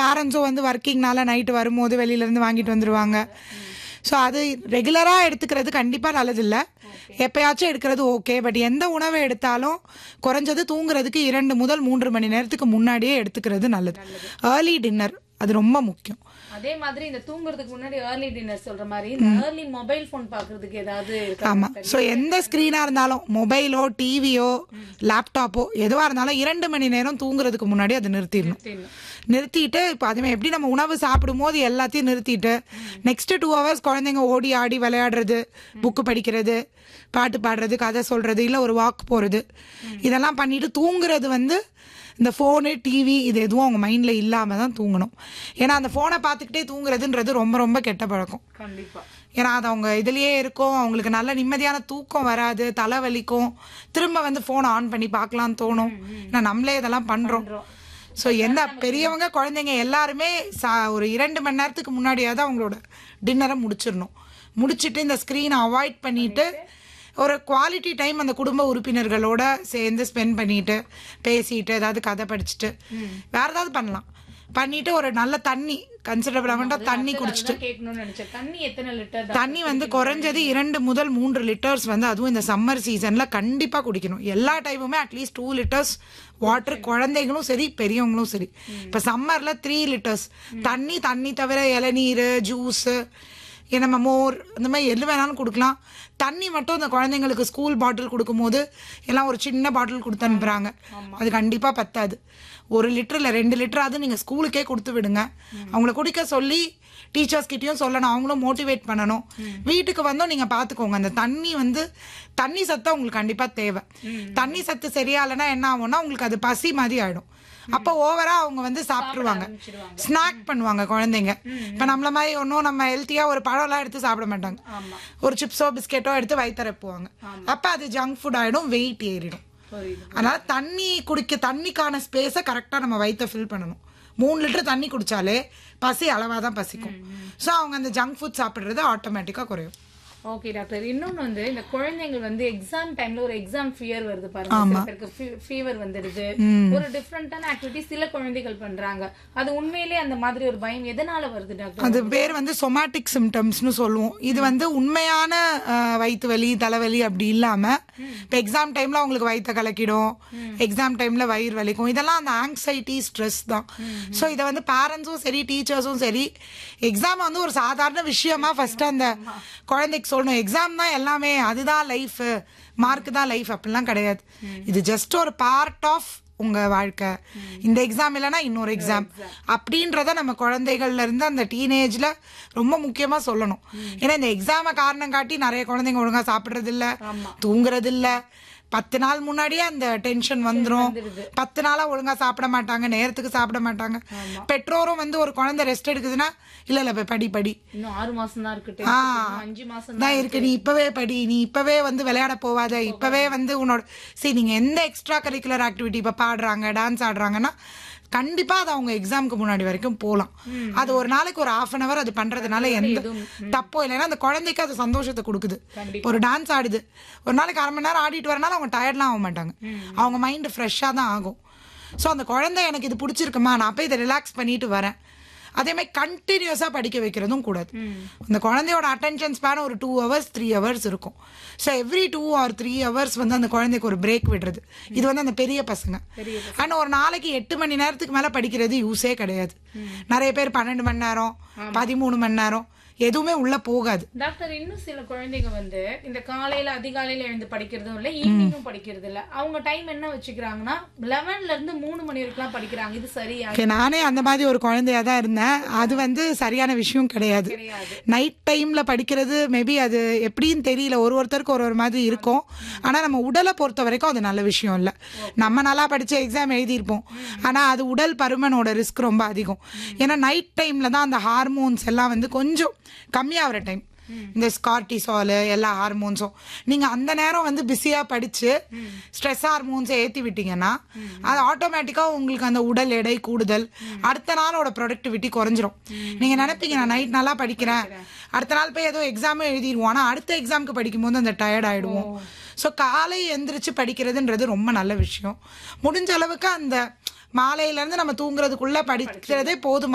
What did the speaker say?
பேரண்ட்ஸும் வந்து ஒர்க்கிங்னால நைட்டு வரும்போது வெளியிலேருந்து வாங்கிட்டு வந்துடுவாங்க ஸோ அது ரெகுலராக எடுத்துக்கிறது கண்டிப்பாக நல்லதில்லை எப்பயாச்சும் எடுக்கிறது ஓகே பட் எந்த உணவை எடுத்தாலும் குறைஞ்சது தூங்குறதுக்கு இரண்டு முதல் மூன்று மணி நேரத்துக்கு முன்னாடியே எடுத்துக்கிறது நல்லது ஏர்லி டின்னர் அது ரொம்ப முக்கியம் அதே மாதிரி இந்த தூங்குறதுக்கு முன்னாடி ஏர்லி டின்னர் சொல்ற மாதிரி இந்த ஏர்லி மொபைல் போன் பாக்குறதுக்கு ஏதாவது இருக்கா ஆமாம் ஸோ எந்த ஸ்க்ரீனாக இருந்தாலும் மொபைலோ டிவியோ லேப்டாப்போ எதுவாக இருந்தாலும் இரண்டு மணி நேரம் தூங்குறதுக்கு முன்னாடி அதை நிறுத்திடணும் நிறுத்திடணும். நிறுத்திட்டு இப்போ அதுமே எப்படி நம்ம உணவு சாப்பிடும் போது எல்லாத்தையும் நிறுத்திட்டு நெக்ஸ்ட் டூ ஹவர்ஸ் குழந்தைங்க ஓடி ஆடி விளையாடுறது புக்கு படிக்கிறது பாட்டு பாடுறது கதை சொல்றது இல்லை ஒரு வாக் போகிறது இதெல்லாம் பண்ணிட்டு தூங்குறது வந்து இந்த ஃபோனு டிவி இது எதுவும் அவங்க மைண்டில் இல்லாமல் தான் தூங்கணும் ஏன்னா அந்த ஃபோனை பார்த்துக்கிட்டே தூங்குறதுன்றது ரொம்ப ரொம்ப கெட்ட பழக்கம் கண்டிப்பா ஏன்னா அது அவங்க இதுலயே இருக்கும் அவங்களுக்கு நல்ல நிம்மதியான தூக்கம் வராது தலைவலிக்கும் திரும்ப வந்து ஃபோனை ஆன் பண்ணி பார்க்கலாம்னு தோணும் ஏன்னா நம்மளே இதெல்லாம் பண்றோம் ஸோ எந்த பெரியவங்க குழந்தைங்க எல்லாருமே சா ஒரு இரண்டு மணி நேரத்துக்கு முன்னாடியாவது அவங்களோட டின்னரை முடிச்சிடணும் முடிச்சிட்டு இந்த ஸ்க்ரீனை அவாய்ட் பண்ணிட்டு ஒரு குவாலிட்டி டைம் அந்த குடும்ப உறுப்பினர்களோட சேர்ந்து ஸ்பெண்ட் பண்ணிட்டு பேசிட்டு ஏதாவது கதை படிச்சுட்டு வேற ஏதாவது பண்ணலாம் பண்ணிட்டு ஒரு நல்ல தண்ணி கன்சிடரபிள் அமௌண்ட்டாக தண்ணி குடிச்சிட்டு அதுதான் கேட்கணும்னு நினைச்சேன் தண்ணி எத்தனை லிட்டர் தண்ணி வந்து குறைஞ்சது இரண்டு முதல் மூன்று லிட்டர்ஸ் வந்து அதுவும் இந்த சம்மர் சீசன்ல கண்டிப்பா குடிக்கணும் எல்லா டைமுமே அட்லீஸ்ட் டூ லிட்டர்ஸ் வாட்டர் குழந்தைங்களும் சரி பெரியவங்களும் சரி இப்ப சம்மர்ல த்ரீ லிட்டர்ஸ் தண்ணி தண்ணி தவிர இளநீர் ஜூஸ் நம்ம மோர் இந்த மாதிரி எது வேணாலும் கொடுக்கலாம் தண்ணி மட்டும் அந்த குழந்தைங்களுக்கு ஸ்கூல் பாட்டில் கொடுக்கும்போது எல்லாம் ஒரு சின்ன பாட்டில் கொடுத்து அனுப்புறாங்க அது கண்டிப்பா பத்தாது ஒரு லிட்டர் இல்லை ரெண்டு லிட்டராவது நீங்கள் ஸ்கூலுக்கே கொடுத்து விடுங்க அவங்கள குடிக்க சொல்லி டீச்சர்ஸ் கிட்டயும் சொல்லணும் அவங்களும் மோட்டிவேட் பண்ணணும் வீட்டுக்கு வந்தும் நீங்க பாத்துக்கோங்க அந்த தண்ணி வந்து தண்ணி சத்து உங்களுக்கு கண்டிப்பா தேவை தண்ணி சத்து சரியா இல்லைன்னா என்ன ஆகும்னா உங்களுக்கு அது பசி மாதிரி ஆயிடும் அப்போ ஓவரா அவங்க வந்து சாப்பிட்டுருவாங்க ஸ்நாக் பண்ணுவாங்க குழந்தைங்க இப்ப நம்மள மாதிரி ஒன்றும் நம்ம ஹெல்த்தியா ஒரு பழம்லாம் எடுத்து சாப்பிட மாட்டாங்க ஒரு சிப்ஸோ பிஸ்கெட்டோ எடுத்து வயிற்றுறப்புவாங்க அப்ப அது ஜங்க் ஃபுட் ஆயிடும் வெயிட் ஏறிடும் புரியுது அதனால தண்ணி குடிக்க தண்ணிக்கான ஸ்பேஸை கரெக்டாக நம்ம வயிற்ற ஃபில் பண்ணணும் மூணு லிட்டர் தண்ணி குடிச்சாலே பசி அளவாக தான் பசிக்கும் ஸோ அவங்க அந்த ஜங்க் ஃபுட் சாப்பிட்றது ஆட்டோமேட்டிக்காக குறையும் ஓகே டாக்டர் இன்னொன்னு வந்து இந்த குழந்தைகள் வந்து எக்ஸாம் டைம்ல ஒரு எக்ஸாம் ஃபியர் வருது பாருங்க சில பேருக்கு ஃபீவர் வந்துடுது ஒரு டிஃப்ரெண்டான ஆக்டிவிட்டி சில குழந்தைகள் பண்றாங்க அது உண்மையிலே அந்த மாதிரி ஒரு பயம் எதனால வருது டாக்டர் அது பேர் வந்து சொமாட்டிக் சிம்டம்ஸ்னு சொல்லுவோம் இது வந்து உண்மையான அஹ், வயித்து வலி தலைவலி அப்படி இல்லாம இப்போ எக்ஸாம் டைம்ல அவங்களுக்கு வயிற்ற கலக்கிடும் எக்ஸாம் டைம்ல வயிறு வலிக்கும் இதெல்லாம் அந்த ஆங்ஸைட்டி ஸ்ட்ரெஸ் தான் ஸோ இதை வந்து பேரண்ட்ஸும் சரி டீச்சர்ஸும் சரி எக்ஸாம் வந்து ஒரு சாதாரண விஷயமா ஃபர்ஸ்ட் அந்த குழந்தைக்கு சொல்லணும் எக்ஸாம் தான் எல்லாமே அதுதான் லைஃப் மார்க் தான் லைஃப் அப்படிலாம் கிடையாது இது ஜஸ்ட் ஒரு பார்ட் ஆஃப் உங்க வாழ்க்கை இந்த எக்ஸாம் இல்லைன்னா இன்னொரு எக்ஸாம் அப்படின்றத நம்ம குழந்தைகள்ல இருந்து அந்த டீனேஜ்ல ரொம்ப முக்கியமா சொல்லணும் ஏன்னா இந்த எக்ஸாம காரணம் காட்டி நிறைய குழந்தைங்க ஒழுங்கா சாப்பிடுறது இல்ல தூங்குறது இல்ல பத்து நாள் முன்னாடியே அந்த டென்ஷன் வந்துரும் பத்து நாளா ஒழுங்கா சாப்பிட மாட்டாங்க நேரத்துக்கு சாப்பிட மாட்டாங்க பெற்றோரும் வந்து ஒரு குழந்தை ரெஸ்ட் எடுக்குதுன்னா இல்ல இல்ல போய் படி படி இன்னும் ஆறு மாசம் தான் இருக்கு ஆ. இன்னும் அஞ்சு மாசம் தான் இருக்கு நீ இப்பவே படி நீ இப்பவே வந்து விளையாட போவாத இப்பவே வந்து உன்னோட சரி நீங்க எந்த எக்ஸ்ட்ரா கரிக்குலர் ஆக்டிவிட்டி இப்ப பாடுறாங்க டான்ஸ் ஆடுறாங்கன்னா கண்டிப்பா அது அவங்க எக்ஸாம்க்கு முன்னாடி வரைக்கும் போலாம் அது ஒரு நாளைக்கு ஒரு ஹாஃப் அன் அவர் அது பண்றதுனால எந்த தப்போ இல்லைன்னா அந்த குழந்தைக்கு அது சந்தோஷத்தை கொடுக்குது ஒரு டான்ஸ் ஆடுது ஒரு நாளைக்கு அரை மணி நேரம் ஆடிட்டு வரனால அவங்க டயர்ட்லாம் ஆக மாட்டாங்க அவங்க மைண்ட் ஃப்ரெஷ்ஷாக தான் ஆகும் ஸோ அந்த குழந்தை எனக்கு இது பிடிச்சிருக்குமா நான் போய் இதை ரிலாக்ஸ் பண்ணிட்டு வரேன் அதே மாதிரி கண்டினியூஸாக படிக்க வைக்கிறதும் கூடாது அந்த குழந்தையோட அட்டென்ஷன் ஸ்பேன் ஒரு டூ ஹவர்ஸ் த்ரீ ஹவர்ஸ் இருக்கும் so every two or three hours வந்து அந்த குழந்தைக்கு ஒரு பிரேக் விடுறது இது வந்து அந்த பெரிய பசங்க ஆனால் ஒரு நாளைக்கு எட்டு மணி நேரத்துக்கு மேலே படிக்கிறது யூஸே கிடையாது நிறைய பேர் பன்னெண்டு மணி நேரம் பதிமூணு மணி நேரம் எதுவுமே உள்ள போகாது டாக்டர் இன்னும் சில குழந்தைங்க வந்து இந்த காலையில அதிகாலையில எழுந்து படிக்கிறதும் இல்ல ஈவினிங்கும் படிக்கிறது இல்ல அவங்க டைம் என்ன வச்சுக்கிறாங்கன்னா லெவன்ல இருந்து மூணு மணி வரைக்கும் படிக்கிறாங்க இது சரியா Okay, நானே அந்த மாதிரி ஒரு குழந்தையா தான் இருந்தேன் அது வந்து சரியான விஷயம் கிடையாது கிடையாது நைட் டைம்ல படிக்கிறது மேபி அது எப்படின்னு தெரியல ஒரு ஒருத்தருக்கு ஒரு ஒரு மாதிரி இருக்கும் ஆனா நம்ம உடலை பொறுத்த வரைக்கும் அது நல்ல விஷயம் இல்ல நம்ம நல்லா படிச்ச எக்ஸாம் எழுதியிருப்போம் ஆனா அது உடல் பருமனோட ரிஸ்க் ரொம்ப அதிகம் ஏன்னா நைட் டைம்ல தான் அந்த ஹார்மோன்ஸ் எல்லாம் வந்து கொஞ்சம் கம்மியாகிற டைம் இந்த ஸ்கார்டிசால் எல்லா ஹார்மோன்ஸும் நீங்க அந்த நேரம் வந்து பிஸியா படிச்சு ஸ்ட்ரெஸ் ஹார்மோன்ஸை ஏத்தி விட்டீங்கன்னா அது ஆட்டோமேட்டிக்கா உங்களுக்கு அந்த உடல் எடை கூடுதல் அடுத்த நாளோட ப்ரொடக்டிவிட்டி குறைஞ்சிரும் நீங்க நினைப்பீங்க நான் நைட் நல்லா படிக்கிறேன் அடுத்த நாள் போய் ஏதோ எக்ஸாமே எழுதிடுவோம் ஆனா அடுத்த எக்ஸாம்க்கு படிக்கும்போது அந்த டயர்ட் ஆயிடுவோம் ஸோ காலை எந்திரிச்சு படிக்கிறதுன்றது ரொம்ப நல்ல விஷயம் முடிஞ்ச அளவுக்கு அந்த மாலையில இருந்து நம்ம தூங்குறதுக்குள்ள படிக்கிறதே போதும்